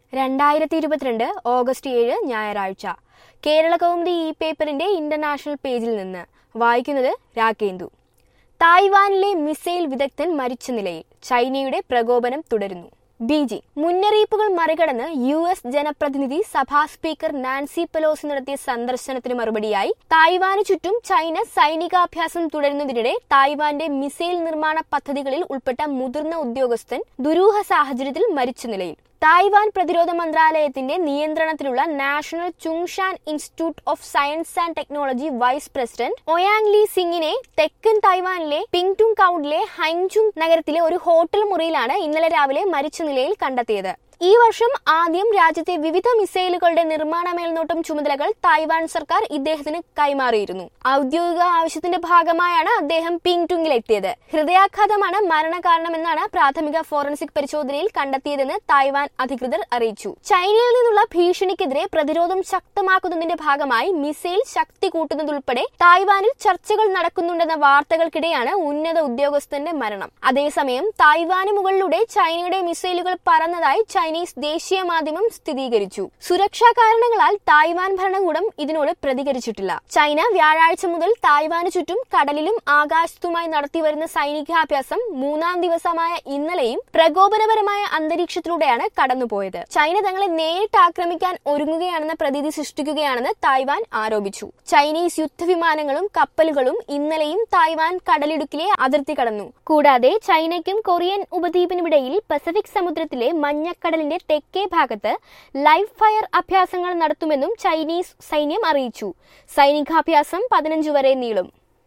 രണ്ടായിരത്തി ഇരുപത്തിരണ്ട് ഓഗസ്റ്റ് ഏഴ് ഞായറാഴ്ച കേരള കൗമുദി ഈ പേപ്പറിന്റെ ഇന്റർനാഷണൽ പേജിൽ നിന്ന് വായിക്കുന്നത് രാകേന്ദു തായ്വാനിലെ മിസൈൽ വിദഗ്ധൻ മരിച്ച നിലയിൽ ചൈനയുടെ പ്രകോപനം തുടരുന്നു ബീജിംഗ് മുന്നറിയിപ്പുകൾ മറികടന്ന് യു എസ് ജനപ്രതിനിധി സഭാ സ്പീക്കർ നാൻസി പെലോസി നടത്തിയ സന്ദർശനത്തിന് മറുപടിയായി തായ്വാന് ചുറ്റും ചൈന സൈനികാഭ്യാസം തുടരുന്നതിനിടെ തായ്വാന്റെ മിസൈൽ നിർമ്മാണ പദ്ധതികളിൽ ഉൾപ്പെട്ട മുതിർന്ന ഉദ്യോഗസ്ഥൻ ദുരൂഹ സാഹചര്യത്തിൽ മരിച്ച നിലയിൽ തായ്വാൻ പ്രതിരോധ മന്ത്രാലയത്തിന്റെ നിയന്ത്രണത്തിലുള്ള national Chungshan institute of science and technology vice president Ouyang Li സിംഗിനെ തെക്കൻ തായ്വാനിലെ പിങ്ടുങ് കൌണ്ടിലെ ഹൈങ്ചുങ് നഗരത്തിലെ ഒരു ഹോട്ടൽ മുറിയിലാണ് ഇന്നലെ രാവിലെ മരിച്ച നിലയിൽ കണ്ടെത്തിയത് ഈ വർഷം ആദ്യം രാജ്യത്തെ വിവിധ മിസൈലുകളുടെ നിർമ്മാണ മേൽനോട്ടം ചുമതലകൾ തായ്വാൻ സർക്കാർ ഇദ്ദേഹത്തിന് കൈമാറിയിരുന്നു ഔദ്യോഗിക ആവശ്യത്തിന്റെ ഭാഗമായാണ് അദ്ദേഹം പിങ്ടുങ്ങിലെത്തിയത് ഹൃദയാഘാതമാണ് മരണകാരണമെന്നാണ് പ്രാഥമിക ഫോറൻസിക് പരിശോധനയിൽ കണ്ടെത്തിയതെന്ന് തായ്വാൻ അധികൃതർ അറിയിച്ചു ചൈനയിൽ നിന്നുള്ള ഭീഷണിക്കെതിരെ പ്രതിരോധം ശക്തമാക്കുന്നതിന്റെ ഭാഗമായി മിസൈൽ ശക്തി കൂട്ടുന്നതുൾപ്പെടെ തായ്വാനിൽ ചർച്ചകൾ നടക്കുന്നുണ്ടെന്ന വാർത്തകൾക്കിടെയാണ് ഉന്നത ഉദ്യോഗസ്ഥന്റെ മരണം അതേസമയം തായ്വാന് മുകളിലൂടെ ചൈനയുടെ മിസൈലുകൾ പറന്നതായി ചൈനീസ് ദേശീയ മാധ്യമം സ്ഥിരീകരിച്ചു സുരക്ഷാ കാരണങ്ങളാൽ തായ്വാൻ ഭരണകൂടം ഇതിനോട് പ്രതികരിച്ചിട്ടില്ല ചൈന വ്യാഴാഴ്ച മുതൽ തായ്വാന് ചുറ്റും കടലിലും ആകാശത്തുമായി നടത്തിവരുന്ന സൈനികാഭ്യാസം മൂന്നാം ദിവസമായ ഇന്നലെയും പ്രകോപനപരമായ അന്തരീക്ഷത്തിലൂടെയാണ് കടന്നുപോയത് ചൈന തങ്ങളെ നേരിട്ട് ആക്രമിക്കാൻ ഒരുങ്ങുകയാണെന്ന പ്രതീതി സൃഷ്ടിക്കുകയാണെന്ന് തായ്വാൻ ആരോപിച്ചു ചൈനീസ് യുദ്ധവിമാനങ്ങളും കപ്പലുകളും ഇന്നലെയും തായ്വാൻ കടലിടുക്കിലെ അതിർത്തി കടന്നു കൂടാതെ ചൈനയ്ക്കും കൊറിയൻ ഉപദ്വീപിനുമിടയിൽ പസഫിക് സമുദ്രത്തിലെ മഞ്ഞക്കടലിന്റെ തെക്കേ ഭാഗത്ത് ലൈവ് ഫയർ അഭ്യാസങ്ങൾ നടത്തുമെന്നും ചൈനീസ് സൈന്യം അറിയിച്ചു സൈനികാഭ്യാസം പതിനഞ്ച് വരെ നീളും